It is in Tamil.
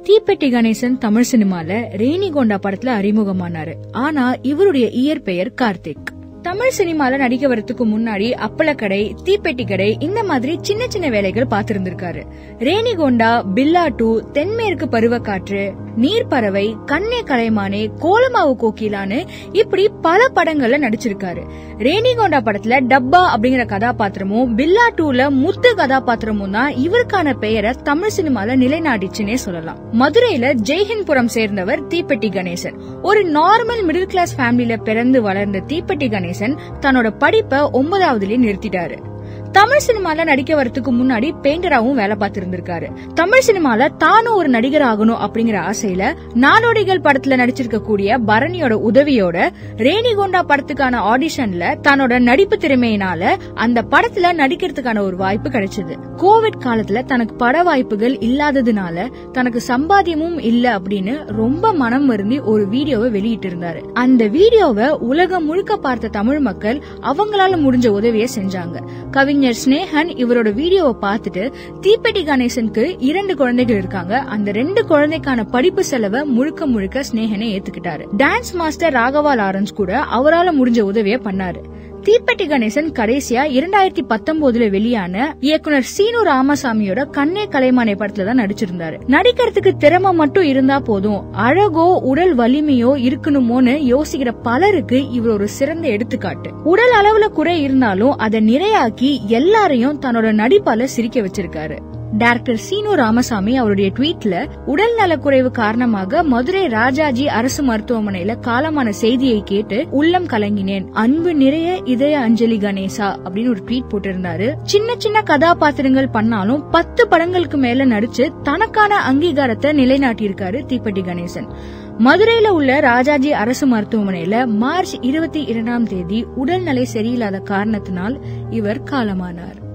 தீப்பெட்டி கணேசன் தமிழ் சினிமால ரேணிகொண்டா படத்துல அறிமுகமானாரு ஆனா இவருடைய இயற்பெயர் கார்த்திக் தமிழ் சினிமால நடிக்க வரதுக்கு முன்னாடி அப்பளக்கடை தீப்பெட்டி கடை இந்த மாதிரி சின்ன சின்ன வேலைகள் பார்த்திருந்திருக்காரு ரேணிகொண்டா பில்லா டூ தென்மேற்கு பருவக்காற்று நீர்ப்பறவை கண்ணே கலைமானே கோலமாவு கோகிலான்னு இப்படி பல படங்கள்ல நடிச்சிருக்காரு ரேணிகொண்டா படத்துல டப்பா அப்படிங்கிற கதாபாத்திரமும் பில்லா டூல முத்து கதாபாத்திரமும் தான் இவருக்கான பெயரை தமிழ் சினிமால நிலைநாட்டிச்சுன்னே சொல்லலாம் மதுரையில ஜெய்ஹிந்த்புரம் சேர்ந்தவர் தீப்பெட்டி கணேசன் ஒரு நார்மல் மிடில் கிளாஸ் ஃபேமிலில பிறந்து வளர்ந்த தீப்பெட்டி கணேசன் தன்னோட படிப்பை ஒன்பதாவதுலயே நிறுத்திட்டாரு தமிழ் சினிமால நடிக்க வரதுக்கு முன்னாடி பெயிண்டராவும் வேலை பார்த்திருந்திருக்காரு தமிழ் சினிமால தானும் ஒரு நடிகர் ஆகணும் அப்படிங்கிற ஆசையில நாடோடிகள் படத்துல நடிச்சிருக்க கூடிய பரணியோட உதவியோட ரேணிகொண்டா படத்துக்கான ஆடிஷன்ல தன்னோட நடிப்பு திறமையினால அந்த படத்துல நடிக்கிறதுக்கான ஒரு வாய்ப்பு கிடைச்சது கோவிட் காலத்துல தனக்கு பட வாய்ப்புகள் இல்லாததுனால தனக்கு சம்பாத்தியமும் இல்ல அப்படின்னு ரொம்ப மனம் வருந்தி ஒரு வீடியோவை வெளியிட்டு இருந்தாரு அந்த வீடியோவை உலகம் முழுக்க பார்த்த தமிழ் மக்கள் அவங்களால முடிஞ்ச உதவியை செஞ்சாங்க கவிஞர் ஸ்னேகன் இவரோட வீடியோவை பார்த்துட்டு தீப்பெட்டி கணேசனுக்கு இரண்டு குழந்தைகள் இருக்காங்க அந்த ரெண்டு குழந்தைக்கான படிப்பு செலவை முழுக்க முழுக்க ஸ்னேகனை ஏத்துக்கிட்டாரு டான்ஸ் மாஸ்டர் ராகவா லாரன்ஸ் கூட அவரால முடிஞ்ச உதவியை பண்ணாரு தீப்பெட்டி கணேசன் கடைசியா இரண்டாயிரத்தி பத்தொன்பதுல வெளியான இயக்குனர் சீனு ராமசாமியோட கண்ணே கலைமானே படத்துல தான் நடிச்சிருந்தாரு நடிக்கிறதுக்கு திறமை மட்டும் இருந்தா போதும் அழகோ உடல் வலிமையோ இருக்கணுமோன்னு யோசிக்கிற பலருக்கு இவர் ஒரு சிறந்த எடுத்துக்காட்டு உடல் அளவுல குறை இருந்தாலும் அதை நிறையாக்கி எல்லாரையும் தன்னோட நடிப்பால சிரிக்க வச்சிருக்காரு டைரக்டர் சீனு ராமசாமி அவருடைய ட்வீட்ல உடல் நலக்குறைவு காரணமாக மதுரை ராஜாஜி அரசு மருத்துவமனையில காலமான செய்தியை கேட்டு உள்ளம் கலங்கினேன் அன்பு நிறைய இதய அஞ்சலி கணேசா அப்படின்னு ஒரு ட்வீட் போட்டிருந்தாரு சின்ன சின்ன கதாபாத்திரங்கள் பண்ணாலும் பத்து படங்களுக்கு மேல நடிச்சு தனக்கான அங்கீகாரத்தை நிலைநாட்டியிருக்காரு தீப்பெட்டி கணேசன் மதுரையில உள்ள ராஜாஜி அரசு மருத்துவமனையில மார்ச் இருபத்தி இரண்டாம் தேதி உடல்நிலை சரியில்லாத காரணத்தினால் இவர் காலமானார்